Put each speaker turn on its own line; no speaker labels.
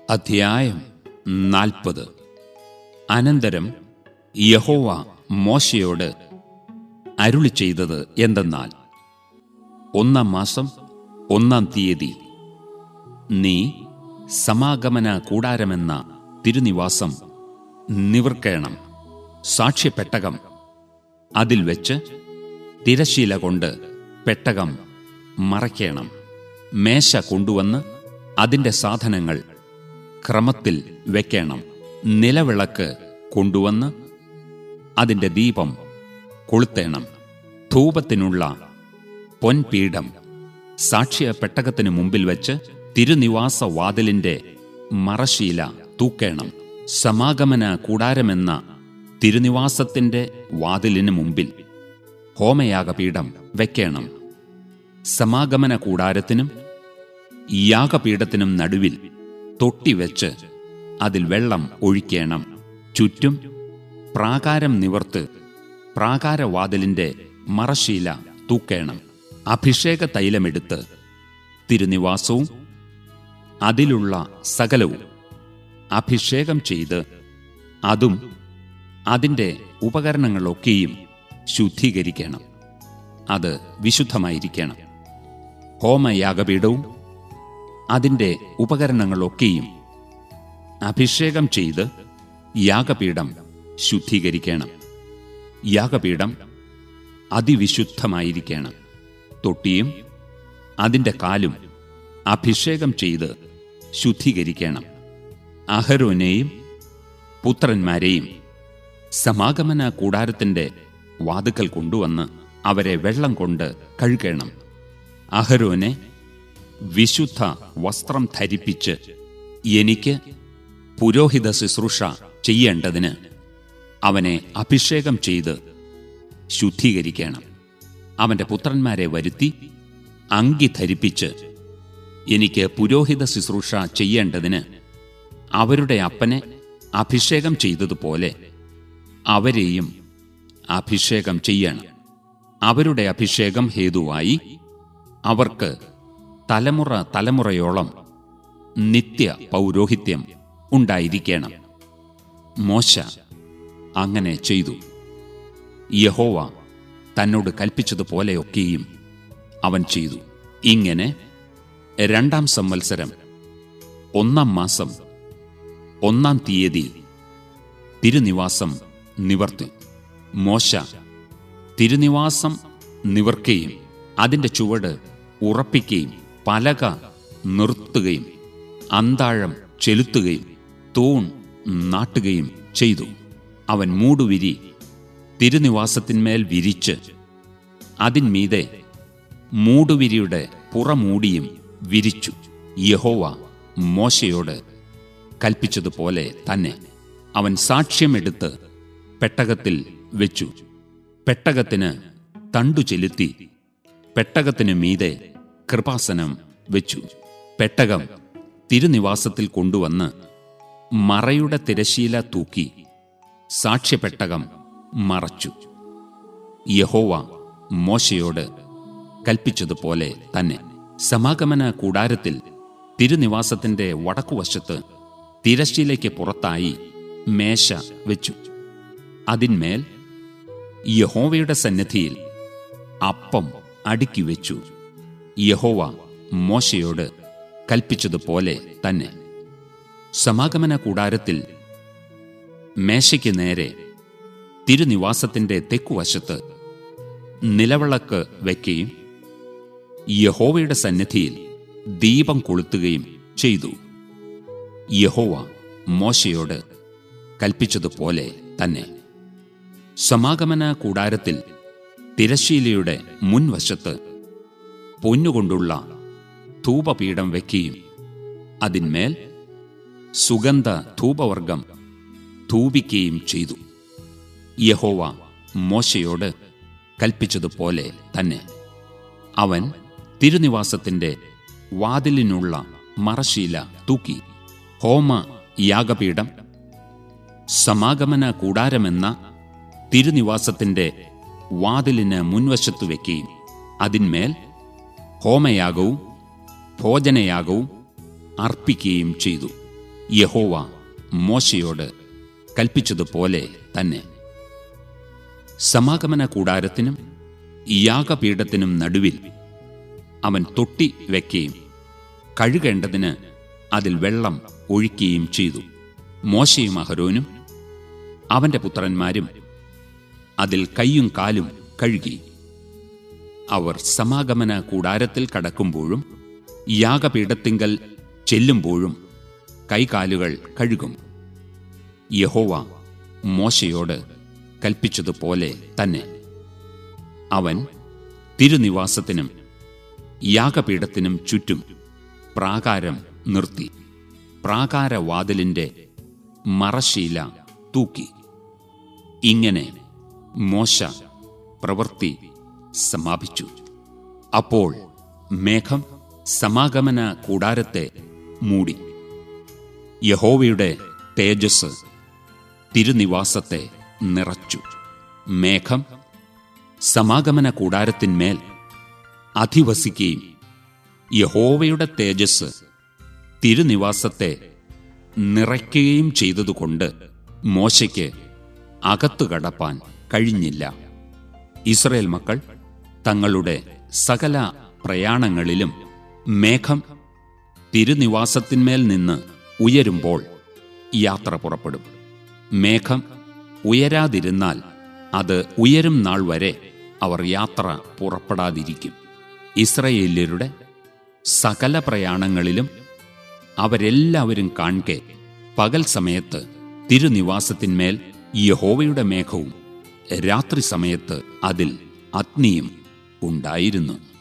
അധ്യായം നാൽപ്പത് അനന്തരം യഹോവ മോശയോട് അരുളി ചെയ്തത് എന്തെന്നാൽ ഒന്നാം മാസം ഒന്നാം തീയതി നീ സമാഗമന കൂടാരമെന്ന തിരുനിവാസം നിവർക്കേണം സാക്ഷ്യപ്പെട്ടകം അതിൽ വെച്ച് തിരശീല കൊണ്ട് പെട്ടകം മറയ്ക്കണം മേശ കൊണ്ടുവന്ന് അതിൻ്റെ സാധനങ്ങൾ ക്രമത്തിൽ വെക്കണം നിലവിളക്ക് കൊണ്ടുവന്ന് അതിൻ്റെ ദീപം കൊളുത്തേണം ധൂപത്തിനുള്ള പൊൻപീഠം സാക്ഷ്യ പെട്ടകത്തിനു മുമ്പിൽ വെച്ച് തിരുനിവാസ വാതിലിന്റെ മറശീല തൂക്കേണം സമാഗമന കൂടാരമെന്ന തിരുനിവാസത്തിന്റെ വാതിലിന് മുമ്പിൽ ഹോമയാഗപീഠം വെക്കണം സമാഗമന കൂടാരത്തിനും യാഗപീഠത്തിനും നടുവിൽ തൊട്ടിവെച്ച് അതിൽ വെള്ളം ഒഴിക്കണം ചുറ്റും പ്രാകാരം നിവർത്ത് പ്രാകാരവാതിലിന്റെ മറശീല തൂക്കേണം അഭിഷേക തൈലമെടുത്ത് തിരുനിവാസവും അതിലുള്ള സകലവും അഭിഷേകം ചെയ്ത് അതും അതിൻ്റെ ഉപകരണങ്ങളൊക്കെയും ശുദ്ധീകരിക്കണം അത് വിശുദ്ധമായിരിക്കണം ഹോമയാഗപീഠവും അതിൻ്റെ ഉപകരണങ്ങളൊക്കെയും അഭിഷേകം ചെയ്ത് യാഗപീഠം ശുദ്ധീകരിക്കണം യാഗപീഠം അതിവിശുദ്ധമായിരിക്കണം തൊട്ടിയും അതിൻ്റെ കാലും അഭിഷേകം ചെയ്ത് ശുദ്ധീകരിക്കണം അഹരോനെയും പുത്രന്മാരെയും സമാഗമന കൂടാരത്തിൻ്റെ വാതുക്കൽ കൊണ്ടുവന്ന് അവരെ വെള്ളം കൊണ്ട് കഴുകണം അഹരോനെ വിശുദ്ധ വസ്ത്രം ധരിപ്പിച്ച് എനിക്ക് പുരോഹിത ശുശ്രൂഷ ചെയ്യേണ്ടതിന് അവനെ അഭിഷേകം ചെയ്ത് ശുദ്ധീകരിക്കണം അവന്റെ പുത്രന്മാരെ വരുത്തി അങ്കി ധരിപ്പിച്ച് എനിക്ക് പുരോഹിത ശുശ്രൂഷ ചെയ്യേണ്ടതിന് അവരുടെ അപ്പനെ അഭിഷേകം ചെയ്തതുപോലെ അവരെയും അഭിഷേകം ചെയ്യണം അവരുടെ അഭിഷേകം ഹേതുവായി അവർക്ക് തലമുറ തലമുറയോളം നിത്യ പൗരോഹിത്യം ഉണ്ടായിരിക്കണം മോശ അങ്ങനെ ചെയ്തു യഹോവ തന്നോട് കൽപ്പിച്ചതുപോലെയൊക്കെയും അവൻ ചെയ്തു ഇങ്ങനെ രണ്ടാം സംവത്സരം ഒന്നാം മാസം ഒന്നാം തീയതി തിരുനിവാസം നിവർത്തി മോശ തിരുനിവാസം നിവർക്കുകയും അതിൻ്റെ ചുവട് ഉറപ്പിക്കുകയും പലക നിർത്തുകയും അന്താഴം ചെലുത്തുകയും തൂൺ നാട്ടുകയും ചെയ്തു അവൻ മൂടുവിരി തിരുനിവാസത്തിന്മേൽ വിരിച്ച് അതിന്മീതെ മൂടുവിരിയുടെ പുറമൂടിയും വിരിച്ചു യഹോവ മോശയോട് കൽപ്പിച്ചതുപോലെ തന്നെ അവൻ സാക്ഷ്യമെടുത്ത് പെട്ടകത്തിൽ വെച്ചു പെട്ടകത്തിന് തണ്ടു ചെലുത്തി പെട്ടകത്തിനു മീതെ കൃപാസനം വെച്ചു പെട്ടകം തിരുനിവാസത്തിൽ കൊണ്ടുവന്ന് മറയുടെ തിരശീല തൂക്കി സാക്ഷ്യപ്പെട്ടകം മറച്ചു യഹോവ മോശയോട് കൽപ്പിച്ചതുപോലെ തന്നെ സമാഗമന കൂടാരത്തിൽ തിരുനിവാസത്തിന്റെ വടക്കുവശത്ത് തിരശ്ശീലയ്ക്ക് പുറത്തായി മേശ വെച്ചു അതിന്മേൽ യഹോവയുടെ സന്നിധിയിൽ അപ്പം അടുക്കി വെച്ചു യഹോവ മോശയോട് കൽപ്പിച്ചതുപോലെ തന്നെ സമാഗമന കൂടാരത്തിൽ മേശയ്ക്ക് നേരെ തിരുനിവാസത്തിന്റെ തെക്കുവശത്ത് നിലവിളക്ക് വയ്ക്കുകയും യഹോവയുടെ സന്നിധിയിൽ ദീപം കൊളുത്തുകയും ചെയ്തു യഹോവ മോശയോട് കൽപ്പിച്ചതുപോലെ തന്നെ സമാഗമന കൂടാരത്തിൽ തിരശീലയുടെ മുൻവശത്ത് പൊന്നുകൊണ്ടുള്ള ധൂപപീഠം വയ്ക്കുകയും അതിന്മേൽ സുഗന്ധ ധൂപവർഗം ധൂപിക്കുകയും ചെയ്തു യഹോവ മോശയോട് കൽപ്പിച്ചതുപോലെ തന്നെ അവൻ തിരുനിവാസത്തിന്റെ വാതിലിനുള്ള മറശീല തൂക്കി ഹോമ യാഗപീഠം സമാഗമന കൂടാരമെന്ന തിരുനിവാസത്തിന്റെ വാതിലിന് മുൻവശത്തു വയ്ക്കുകയും അതിന്മേൽ ഹോമയാഗവും ഭോജനയാഗവും അർപ്പിക്കുകയും ചെയ്തു യഹോവ മോശയോട് കൽപ്പിച്ചതുപോലെ തന്നെ സമാഗമന കൂടാരത്തിനും യാഗപീഠത്തിനും നടുവിൽ അവൻ തൊട്ടി വയ്ക്കുകയും കഴുകേണ്ടതിന് അതിൽ വെള്ളം ഒഴിക്കുകയും ചെയ്തു മോശയും അഹരോനും അവന്റെ പുത്രന്മാരും അതിൽ കൈയും കാലും കഴുകി അവർ സമാഗമന കൂടാരത്തിൽ കടക്കുമ്പോഴും യാഗപീഠത്തിങ്കൽ ചെല്ലുമ്പോഴും കൈകാലുകൾ കഴുകും യഹോവ മോശയോട് കൽപ്പിച്ചതുപോലെ തന്നെ അവൻ തിരുനിവാസത്തിനും യാഗപീഠത്തിനും ചുറ്റും പ്രാകാരം നിർത്തി പ്രാകാരവാതിലിന്റെ മറശീല തൂക്കി ഇങ്ങനെ മോശ പ്രവൃത്തി സമാപിച്ചു അപ്പോൾ മേഘം സമാഗമന കൂടാരത്തെ മൂടി യഹോവയുടെ തേജസ് തിരുനിവാസത്തെ നിറച്ചു മേഘം സമാഗമന കൂടാരത്തിന്മേൽ അധിവസിക്കുകയും യഹോവയുടെ തേജസ് തിരുനിവാസത്തെ നിറയ്ക്കുകയും ചെയ്തതുകൊണ്ട് മോശയ്ക്ക് അകത്തു കടപ്പാൻ കഴിഞ്ഞില്ല ഇസ്രയേൽ മക്കൾ തങ്ങളുടെ സകല പ്രയാണങ്ങളിലും മേഘം തിരുനിവാസത്തിന്മേൽ നിന്ന് ഉയരുമ്പോൾ യാത്ര പുറപ്പെടും മേഘം ഉയരാതിരുന്നാൽ അത് ഉയരും നാൾ വരെ അവർ യാത്ര പുറപ്പെടാതിരിക്കും ഇസ്രയേല്യരുടെ സകല പ്രയാണങ്ങളിലും അവരെല്ലാവരും കാൺകെ പകൽ സമയത്ത് തിരുനിവാസത്തിന്മേൽ യഹോവയുടെ മേഘവും രാത്രി സമയത്ത് അതിൽ അഗ്നിയും ഉണ്ടായിരുന്നു